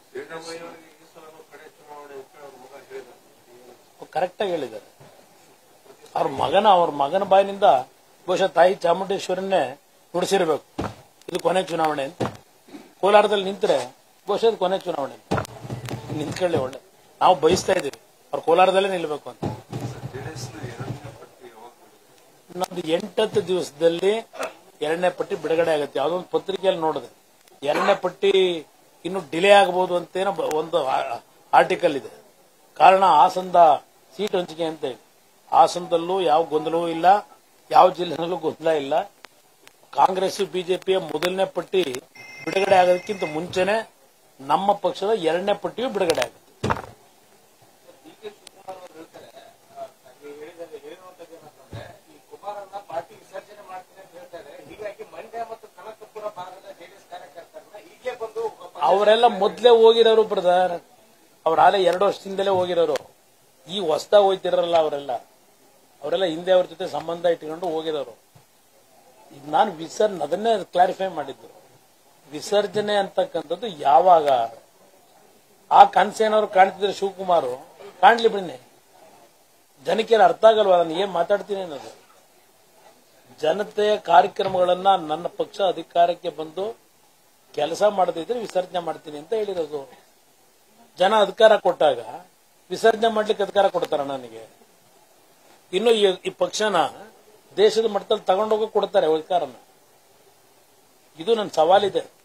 ಸಿದ್ದರಾಮಯ್ಯ ಅವರಿಗೆ ಈ ಸಲನೂ ಕಡೆ ಚುನಾವಣೆ ಅಂತ ಅವ್ರ ಮಗ ಹೇಳಿದ್ದಾರೆ ಕರೆಕ್ಟಾಗಿ ಹೇಳಿದ್ದಾರೆ ಅವ್ರ ಮಗನ ಅವ್ರ ಮಗನ ಬಾಯಿನಿಂದ ಬಹುಶಃ ತಾಯಿ ಚಾಮುಂಡೇಶ್ವರನ್ನೇ ನುಡಿಸಿರ್ಬೇಕು ಇದು ಕೊನೆ ಚುನಾವಣೆ ಅಂತ ಕೋಲಾರದಲ್ಲಿ ನಿಂತರೆ ಬಹುಶಃ ಇದು ಕೊನೆ ಚುನಾವಣೆ ಅಂತ ನಿಂತ್ಕೊಳ್ಳಿ ಒಳ್ಳೆ ನಾವು ಬಯಸ್ತಾ ಇದೀವಿ ಅವ್ರು ಕೋಲಾರದಲ್ಲೇ ನಿಲ್ಬೇಕು ಅಂತ ಜೆಡಿಎಸ್ನ ಎರಡನೇ ಪಟ್ಟಿ ಯಾವಾಗ ಬಿಡುಗಡೆ? ನಮ್ದು ಎಂಟತ್ತು ದಿವಸದಲ್ಲಿ ಎರಡನೇ ಪಟ್ಟಿ ಬಿಡುಗಡೆ ಆಗುತ್ತೆ ಯಾವುದೋ ಒಂದು ಪತ್ರಿಕೆಯಲ್ಲಿ ನೋಡಿದೆ ಎರಡನೇ ಪಟ್ಟಿ ಇನ್ನು ಡಿಲೇ ಆಗಬಹುದು ಅಂತೇನೋ ಬ- ಒಂದು ಆರ್ಟಿಕಲ್ ಇದೆ ಕಾರಣ ಹಾಸನದ ಸೀಟ್ ಹಂಚಿಕೆ ಅಂತ ಹೇಳಿ ಹಾಸನದಲ್ಲೂ ಯಾವ ಗೊಂದಲವೂ ಇಲ್ಲ ಯಾವ ಜಿಲ್ಲೆನಲ್ಲೂ ಗೊಂದಲ ಇಲ್ಲ ಕಾಂಗ್ರೆಸ್ ಬಿಜೆಪಿಯ ಮೊದಲನೇ ಪಟ್ಟಿ ಬಿಡುಗಡೆ ಆಗೋದಕ್ಕಿಂತ ಮುಂಚೆನೆ ನಮ್ಮ ಪಕ್ಷದ ಎರಡನೇ ಪಟ್ಟಿಯೂ ಬಿಡುಗಡೆ ಆಗುತ್ತೆ ಡಿ ಕೆ ಶಿವಕುಮಾರ್ ಅವರು ಹೇಳ್ತಾರೆ ಆ, ನೀವು ಹೇಳಿದಲ್ಲಿ ಹೇಳಿರುವಂತದ್ದು ಏನಂತಂದ್ರೆ ಈ ಕುಮಾರನ್ನ ಪಾರ್ಟಿ ವಿಸರ್ಜನೆ ಮಾಡ್ತೀನಿ ಅಂತ ಹೇಳ್ತಾರೆ ಹೀಗಾಗಿ ಮಂಡ್ಯ ಮತ್ತು ಕನಕಪುರ ಭಾಗದ ಜೆಡಿಎಸ್ ಕಾರ್ಯಕರ್ತರನ್ನ ಈಗಲೇ ಬಂದು ಒಬ್ಬ ಅವರೆಲ್ಲ ಮೊದ್ಲೇ ಹೋಗಿರೋರು ಬ್ರದರ್ ಅವ್ರ ಆಲೆ ಎರಡು ವರ್ಷದಿಂದಲೇ ಹೋಗಿರೋರು ಈ ಹೊಸ್ದಾಗ್ ಹೋಯ್ತಿರಲ್ಲ ಅವರೆಲ್ಲ ಅವರೆಲ್ಲ ಹಿಂದೆ ಅವ್ರ ಜೊತೆ ಸಂಬಂಧ ಇಟ್ಕೊಂಡು ಹೋಗಿರೋರು ಈಗ ನಾನು ವಿಸರ್ಜನೆ ಅದನ್ನೇ ಕ್ಲಾರಿಫೈ ಮಾಡಿದ್ದು ವಿಸರ್ಜನೆ ಅಂತಕ್ಕಂಥದ್ದು ಯಾವಾಗ ಆ ಕನ್ಸೇನವ್ರು ಕಾಣ್ತಿದ್ರೆ ಶಿವಕುಮಾರ್ ಕಾಣ್ಲಿ ಬಿಡ್ನಿ ಜನಕ್ಕೆ ಅರ್ಥ ಆಗಲ್ವಾ ನಾನು ಏನ್ ಮಾತಾಡ್ತೀನಿ ಅನ್ನೋದು ಜನತೆಯ ಕಾರ್ಯಕ್ರಮಗಳನ್ನ ನನ್ನ ಪಕ್ಷ ಅಧಿಕಾರಕ್ಕೆ ಬಂದು ಕೆಲಸ ಮಾಡದಿದ್ರೆ ವಿಸರ್ಜನೆ ಮಾಡ್ತೀನಿ ಅಂತ ಹೇಳಿರೋದು ಜನ ಅಧಿಕಾರ ಕೊಟ್ಟಾಗ ವಿಸರ್ಜನೆ ಮಾಡ್ಲಿಕ್ಕೆ ಅಧಿಕಾರ ಕೊಡ್ತಾರ ನನಗೆ ಇನ್ನು ಈ ಈ ಪಕ್ಷನ ದೇಶದ ಮಟ್ಟದಲ್ಲಿ ತಗೊಂಡೋಗಿ ಕೊಡ್ತಾರೆ ಅಧಿಕಾರನ ಇದು ನನ್ನ ಸವಾಲಿದೆ